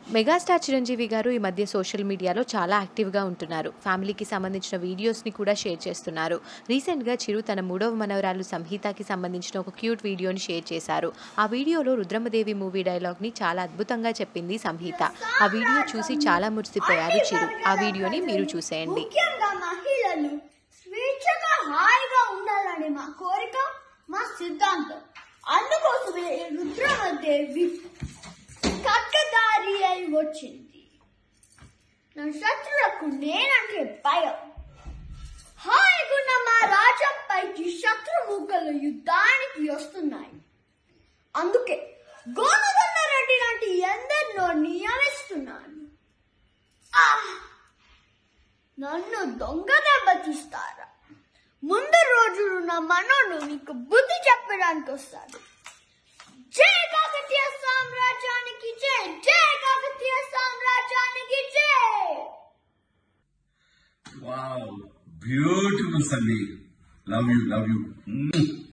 Megastar Chiranjeevi గారు ఈ మధ్య సోషల్ మీడియాలో చాలా యాక్టివ్గా ఉంటున్నారు ఫ్యామిలీకి సంబంధించిన వీడియోస్ని కూడా షేర్ చేస్తున్నారు రీసెంట్గా చిరు తన మూడవ మనవరాలు సంహితకి సంబంధించిన ఒక క్యూట్ వీడియోని షేర్ చేశారు ఆ వీడియోలో రుద్రమదేవి మూవీ డైలాగ్ని చాలా అద్భుతంగా చెప్పింది సంహిత ఆ వీడియో చూసి చాలా మురిసిపోయారు చిరు ఆ వీడియోని మీరు చూసేయండి ముఖ్యంగా మహిళలు స్వేచ్ఛగా హాయిగా ఉండాలని మా కోరిక మా సిద్ధాంతం అందుకోసమే ఈ రుద్రమదేవి కట్టదారి అయి వచ్చింది నా శత్రులకు నేనంటే భయం హాయిగున్న మా రాజ్యంపైకి శత్రుముఖలు యుద్ధానికి వస్తున్నాయి అందుకే గోనగొండ రెడ్డి లాంటి ఎందరినో నియమిస్తున్నాను ఆహ్! నన్ను దొంగ దెబ్బతీస్తారా ముందు రోజు నా మనోడు నీకు బుద్ధి చెప్పడానికి వస్తాడు జై కాకతీయ సామ్రాజ్యానికి జై జై కాకతీయ సామ్రాజ్యానికి జై Wow, beautiful Sunday. Love you, love you. Mm.